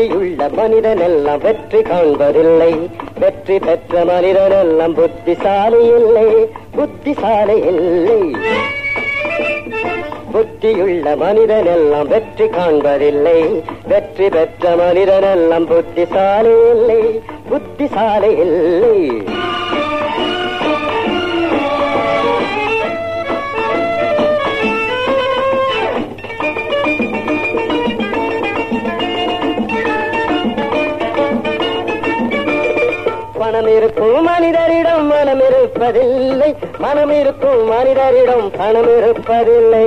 புத்தியுள்ள மனிதன் எல்லாம் வெற்றி காண்பதில்லை வெற்றி பெற்ற மனிதன் எல்லாம் புத்திசாலி இல்லை புத்திசாலி இல்லை புத்தியுள்ள மனிதன் எல்லாம் வெற்றி காண்பதில்லை வெற்றி பெற்ற மனிதன் எல்லாம் புத்திசாலி இல்லை புத்திசாலி இல்லை பணம் இருக்கும் மனிதரிடம் மனம் இருப்பதில்லை மனம் இருக்கும் மனிதரிடம் பணம் இருப்பதில்லை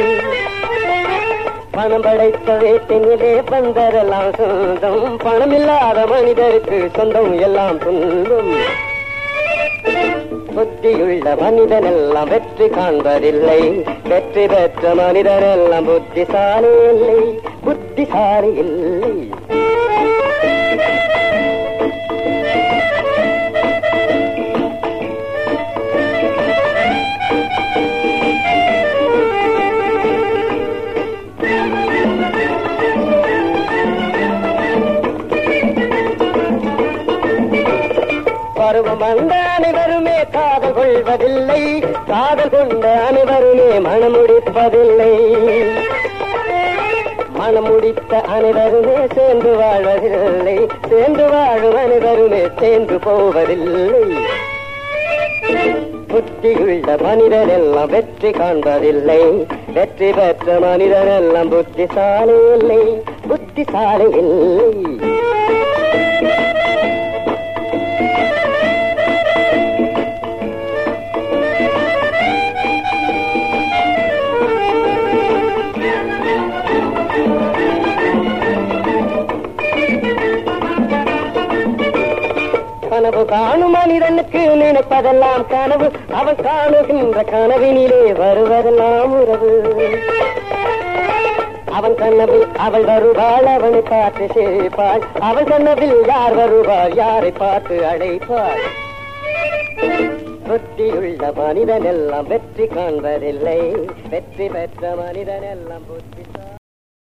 பணம் படைத்த வீட்டினிலே வந்ததெல்லாம் சொந்தம் பணம் இல்லாத மனிதருக்கு சொந்தம் எல்லாம் துன்பம் புத்தியுள்ள மனிதன் எல்லாம் வெற்றி காண்பதில்லை வெற்றி பெற்ற மனிதன் எல்லாம் புத்திசாலி இல்லை புத்திசாலி இல்லை பருவம் வந்த அனைவருமே காதல் கொள்வதில்லை காதல் கொண்ட அனைவருமே மனம் முடிப்பதில்லை மனம் முடித்த அனைவருமே சேர்ந்து வாழ்வதில்லை சேர்ந்து வாழும் அனைவருமே சேர்ந்து போவதில்லை புத்தியுள்ள மனிதன் எல்லாம் வெற்றி காண்பதில்லை வெற்றி பெற்ற மனிதன் எல்லாம் புத்திசாலி இல்லை புத்திசாலி இல்லை கனவு காணும் மனிதனுக்கு நினைப்பதெல்லாம் கனவு அவன் காணுகின்ற கனவினிலே வருவதெல்லாம் உறவு அவன் கனவில் அவள் வருவாள் அவனை பார்த்து சிரிப்பாள் அவள் கனவில் யார் வருவாள் யாரை பார்த்து அழைப்பாள் புத்தியுள்ள மனிதன் எல்லாம் வெற்றி காண்பதில்லை வெற்றி பெற்ற மனிதன் எல்லாம் புத்தி